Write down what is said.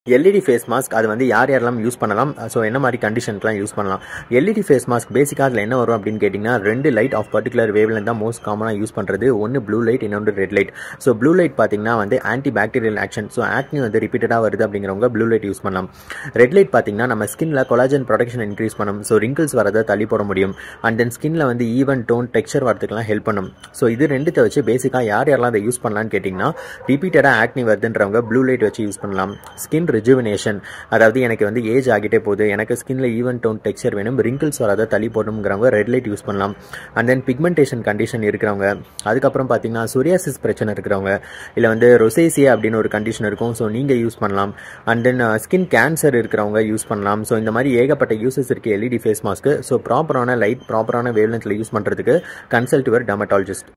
LED face mask அது வந்து யார் யாரெல்லாம் யூஸ் பண்ணலாம் ஸோ என்ன மாதிரி கண்டிஷனுக்குலாம் யூஸ் பண்ணலாம் எல்இடி ஃபேஸ் மாஸ்க் பேசிக்காக அதில் என்ன வரும் அப்படின்னு கேட்டிங்கன்னா ரெண்டு லைட் ஆஃப் பர்டிகுலர் வேவ்ல தான் மோஸ்ட் காமனாக யூஸ் பண்ணுறது ஒன்று ப்ளூ லைட் இன்னொன்று red light so blue light பார்த்தீங்கன்னா வந்து anti bacterial action so acne வந்து ரிப்பீட்டடாக வருது அப்படிங்கிறவங்க ப்ளூ லைட் யூஸ் பண்ணலாம் ரெட் லைட் பார்த்தீங்கன்னா நம்ம ஸ்கின்ல கொலாஜன் ப்ரொடக்ஷன் இன்க்ரீஸ் பண்ணும் ஸோ ரிங்கிள்ஸ் வரதை தள்ளி போட முடியும் அண்ட் தென் ஸ்கின்ல வந்து ஈவன் டோன் டெக்ஸ்சர் வரதுக்குலாம் ஹெல்ப் பண்ணும் ஸோ இது ரெண்டுத்தை வச்சு பேசிக்காக யார் யாரெல்லாம் அதை யூஸ் பண்ணலாம்னு கேட்டிங்கன்னா ரிப்பீட்டடாக ஆக்னி வருதுன்றவங்க ப்ளூ லைட் வச்சு யூஸ் பண்ணலாம் ஸ்கின் ரிஜுவினேஷன் அதாவது எனக்கு வந்து ஏஜ் ஆகிட்டே போகுது எனக்கு ஸ்கின்ல ஈவன் டோன் டெக்ஸ்சர் வேணும் ரிங்கிள்ஸ் வராத தள்ளி போடணுங்கிறவங்க ரெட் லைட் யூஸ் பண்ணலாம் அண்ட் தென் பிக்மெண்டேஷன் கண்டிஷன் இருக்கிறவங்க அதுக்கப்புறம் பார்த்தீங்கன்னா சொரியாசிஸ் பிரச்சனை இருக்கிறவங்க இல்லை வந்து ரொசேசியா அப்படின்னு ஒரு கண்டிஷன் இருக்கும் ஸோ நீங்கள் யூஸ் பண்ணலாம் அண்ட் தென் ஸ்கின் கேன்சர் இருக்கிறவங்க யூஸ் பண்ணலாம் ஸோ இந்த மாதிரி ஏகப்பட்ட யூசஸ் இருக்குது எல்இடி ஃபேஸ் மாஸ்க்கு ஸோ ப்ராப்பரான லைட் ப்ராப்பரான வேவ்லென்த்தில் யூஸ் பண்ணுறதுக்கு கன்சல்ட் யுவர் டெமட்டாலஜிஸ்ட்